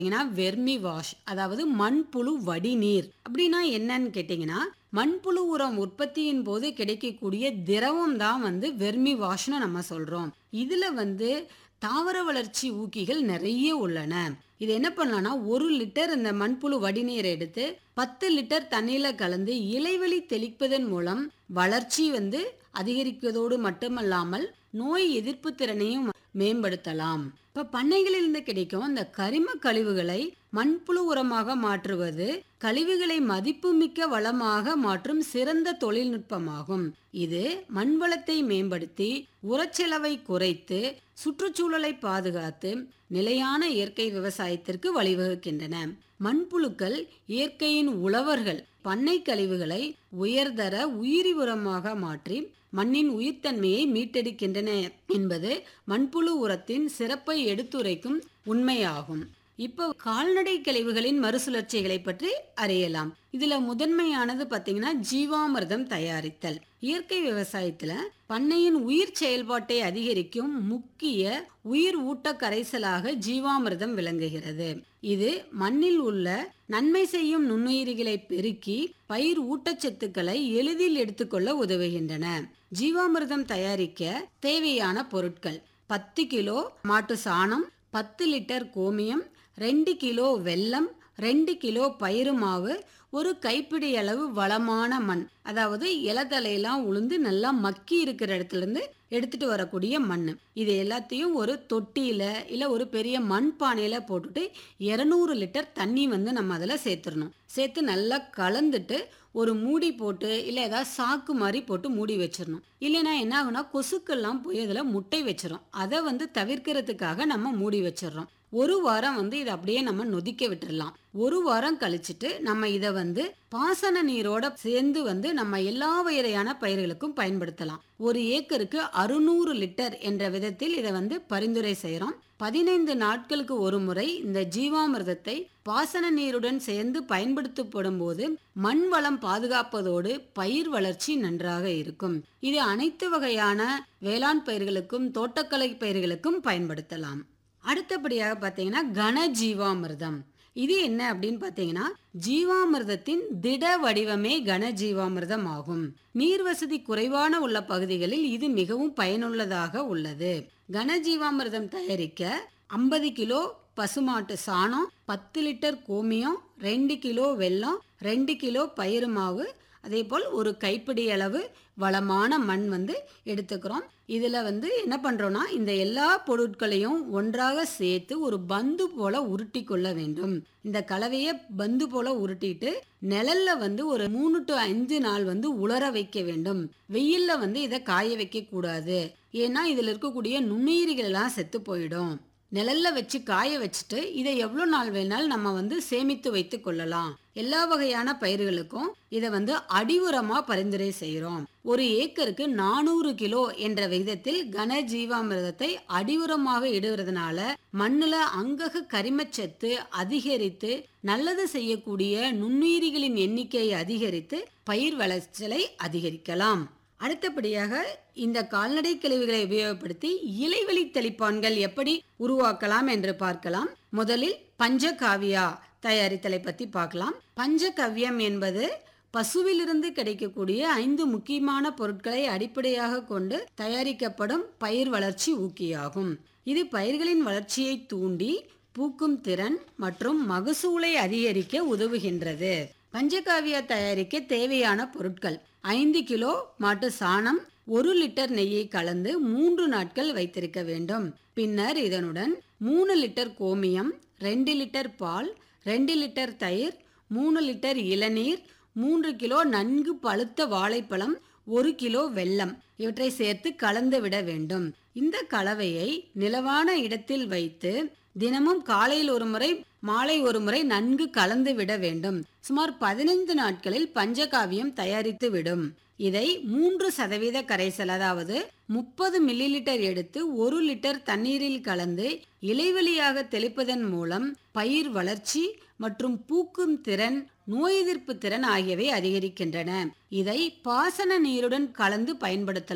பார்த்தீங்கன்னா vermi wash அதாவது மண்புழு வடிநீர் அப்படின்னா என்னன்னு கேட்டிங்கன்னா மண்புழு உரம் உற்பத்தியின் போது கிடைக்கக்கூடிய திரவம் தான் வந்து வெர்மி வாஷ்னு நம்ம சொல்றோம் இதுல வந்து தாவர வளர்ச்சி ஊக்கிகள் நிறைய உள்ளன இது என்ன பண்ணலாம்னா ஒரு லிட்டர் இந்த மண்புழு வடிநீர் எடுத்து பத்து லிட்டர் தண்ணியில கலந்து இலைவெளி தெளிப்பதன் மூலம் வளர்ச்சி வந்து அதிகரிப்பதோடு மட்டுமல்லாமல் நோய் எதிர்ப்பு திறனையும் மேம்படுத்தலாம் இப்ப பண்ணைகளிலிருந்து கிடைக்கும் இந்த கரிம கழிவுகளை மண்புழு உரமாக மாற்றுவது கழிவுகளை மதிப்புமிக்க வளமாக மாற்றும் சிறந்த தொழில்நுட்பமாகும் இது மண் வளத்தை மேம்படுத்தி உரச்செலவை குறைத்து சுற்றுச்சூழலை பாதுகாத்து நிலையான இயற்கை விவசாயத்திற்கு வழிவகுக்கின்றன மண்புழுக்கள் இயற்கையின் உழவர்கள் பண்ணை கழிவுகளை உயர்தர உயிரி உரமாக மாற்றி மண்ணின் உயிர்த்தன்மையை மீட்டெடுக்கின்றன என்பது மண்புழு உரத்தின் சிறப்பை எடுத்துரைக்கும் உண்மையாகும் இப்போ கால்நடை கழிவுகளின் மறுசுழற்சிகளை பற்றி அறியலாம் இதுல முதன்மையானது பாத்தீங்கன்னா ஜீவாமிர்தம் தயாரித்தல் இயற்கை விவசாயத்துல பண்ணையின் உயிர் செயல்பாட்டை அதிகரிக்கும் முக்கிய உயிர் ஊட்ட கரைசலாக ஜீவாமிர்தம் விளங்குகிறது இது மண்ணில் உள்ள நன்மை செய்யும் நுண்ணுயிரிகளை பெருக்கி பயிர் ஊட்டச்சத்துக்களை எளிதில் எடுத்துக்கொள்ள உதவுகின்றன ஜீவாமிர்தம் தயாரிக்க தேவையான பொருட்கள் பத்து கிலோ மாட்டு சாணம் பத்து லிட்டர் கோமியம் ரெண்டு கிலோ வெல்லம் ரெண்டு கிலோ பயிறு மாவு ஒரு கைப்பிடி அளவு வளமான மண் அதாவது இலத்தலையெல்லாம் உளுந்து நல்லா மக்கி இருக்கிற இடத்துல இருந்து எடுத்துட்டு வரக்கூடிய மண் இது எல்லாத்தையும் ஒரு தொட்டியில இல்ல ஒரு பெரிய மண் பானையில போட்டுட்டு இருநூறு லிட்டர் தண்ணி வந்து நம்ம அதில் சேர்த்துடணும் சேர்த்து நல்லா கலந்துட்டு ஒரு மூடி போட்டு இல்லை ஏதாவது சாக்கு மாதிரி போட்டு மூடி வச்சிடணும் இல்லைன்னா என்ன ஆகுனா கொசுக்கெல்லாம் போய் அதில் முட்டை வச்சிரும் அதை வந்து தவிர்க்கிறதுக்காக நம்ம மூடி வச்சிடுறோம் ஒரு வாரம் வந்து இதை அப்படியே நம்ம நொதிக்க விட்டுறலாம் ஒரு வாரம் கழிச்சிட்டு நம்ம இதை வந்து பாசன நீரோட சேர்ந்து வந்து நம்ம எல்லா வகையான பயிர்களுக்கும் பயன்படுத்தலாம் ஒரு ஏக்கருக்கு அறுநூறு லிட்டர் என்ற விதத்தில் இதை வந்து பரிந்துரை செய்கிறோம் பதினைந்து நாட்களுக்கு ஒரு முறை இந்த ஜீவாமிர்தத்தை பாசன நீருடன் சேர்ந்து பயன்படுத்தப்படும் போது மண் வளம் பாதுகாப்பதோடு பயிர் வளர்ச்சி நன்றாக இருக்கும் இது அனைத்து வகையான வேளாண் பயிர்களுக்கும் தோட்டக்கலை பயிர்களுக்கும் பயன்படுத்தலாம் அடுத்தபடியாக பார்த்தீங்கன்னா கன ஜீவாமிர்தம் இது என்ன அப்படின்னு பார்த்தீங்கன்னா ஜீவாமிர்தத்தின் திட வடிவமே கன ஜீவாமிர்தம் ஆகும் நீர் வசதி குறைவான உள்ள பகுதிகளில் இது மிகவும் பயனுள்ளதாக உள்ளது கன ஜீவாமிர்தம் தயாரிக்க ஐம்பது கிலோ பசுமாட்டு சாணம் பத்து லிட்டர் கோமியம் ரெண்டு கிலோ வெல்லம் ரெண்டு கிலோ பயிறு மாவு அதே போல் ஒரு கைப்பிடி அளவு வளமான மண் வந்து எடுத்துக்கிறோம் இதில் வந்து என்ன பண்ணுறோன்னா இந்த எல்லா பொருட்களையும் ஒன்றாக சேர்த்து ஒரு பந்து போல உருட்டி கொள்ள வேண்டும் இந்த கலவையை பந்து போல உருட்டிட்டு நிழல்ல வந்து ஒரு மூணு டு அஞ்சு நாள் வந்து உலர வைக்க வேண்டும் வெயில்ல வந்து இதை காய வைக்க கூடாது ஏன்னா இதில் இருக்கக்கூடிய நுண்ணுயிரிகள் எல்லாம் செத்து போயிடும் நிழல்ல வச்சு காய வச்சுட்டு இதை எவ்வளோ நாள் வேணாலும் நம்ம வந்து சேமித்து வைத்து கொள்ளலாம் எல்லா வகையான பயிர்களுக்கும் இதை வந்து அடிவுரமா பரிந்துரை செய்கிறோம் ஒரு ஏக்கருக்கு நானூறு கிலோ என்ற விகிதத்தில் கன ஜீவாமிர்தத்தை அடிவுரமாக இடுவதனால மண்ணுல அங்கக கரிமச்சத்து அதிகரித்து நல்லது செய்யக்கூடிய நுண்ணுயிரிகளின் எண்ணிக்கையை அதிகரித்து பயிர் விளைச்சலை அதிகரிக்கலாம் அடுத்தபடியாக இந்த கால்நடை கழிவுகளை உபயோகப்படுத்தி இலைவெளி தெளிப்பான்கள் எப்படி உருவாக்கலாம் என்று பார்க்கலாம் முதலில் பஞ்சகாவியா தயாரித்தலை பத்தி பார்க்கலாம் பஞ்சகவ்யம் என்பது பசுவிலிருந்து கிடைக்கக்கூடிய ஐந்து முக்கியமான பொருட்களை அடிப்படையாக கொண்டு தயாரிக்கப்படும் பயிர் வளர்ச்சி ஊக்கியாகும் இது பயிர்களின் வளர்ச்சியை தூண்டி பூக்கும் திறன் மற்றும் மகசூலை அதிகரிக்க உதவுகின்றது பஞ்சகாவியா தயாரிக்க தேவையான பொருட்கள் ஐந்து கிலோ மாட்டு சாணம் ஒரு லிட்டர் நெய்யை கலந்து மூன்று நாட்கள் வைத்திருக்க வேண்டும் பின்னர் இதனுடன் மூணு லிட்டர் கோமியம் ரெண்டு லிட்டர் பால் ரெண்டு லிட்டர் தயிர் மூணு லிட்டர் இளநீர் மூன்று கிலோ நன்கு பழுத்த வாழைப்பழம் ஒரு கிலோ வெல்லம் இவற்றை சேர்த்து கலந்து விட வேண்டும் இந்த கலவையை நிலவான இடத்தில் வைத்து தினமும் காலையில் ஒரு முறை மாலை ஒரு முறை நன்கு கலந்து விட வேண்டும் சுமார் பதினைந்து நாட்களில் பஞ்சகாவியம் தயாரித்து விடும் இதை மூன்று சதவீத கரைசல் அதாவது முப்பது மில்லி லிட்டர் எடுத்து ஒரு லிட்டர் தண்ணீரில் கலந்து இலைவெளியாக தெளிப்பதன் மூலம் பயிர் வளர்ச்சி மற்றும் பூக்கும் திறன் நோய் எதிர்ப்பு திறன் ஆகியவை அதிகரிக்கின்றன இதை பாசன நீருடன் கலந்து பயன்படுத்தலாம்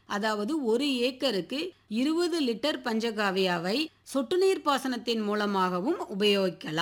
அதாவது ஒரு ஏக்கருக்கு இருபது லிட்டர் பஞ்சகாவியாவை சொட்டு நீர் பாசனத்தின் மூலமாகவும் உபயோகிக்கலாம்